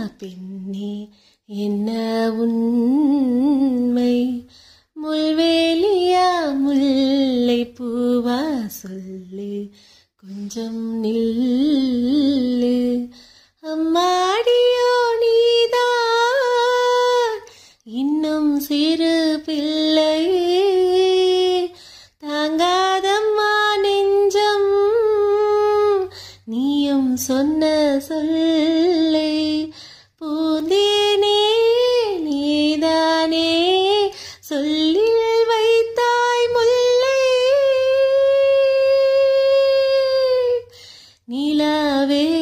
பெண்ணே என்ன உண்மை முள்வேலியா முல்லை பூவா சொல்லு கொஞ்சம் நில்லு அம்மாடியோ நீதான் இன்னும் சிறு பிள்ளை தாங்காதம்மா நெஞ்சம் நீயும் சொன்ன சொல்லை பூந்தேனே நீதானே சொல்லில் வைத்தாய் முல்லை நிலாவே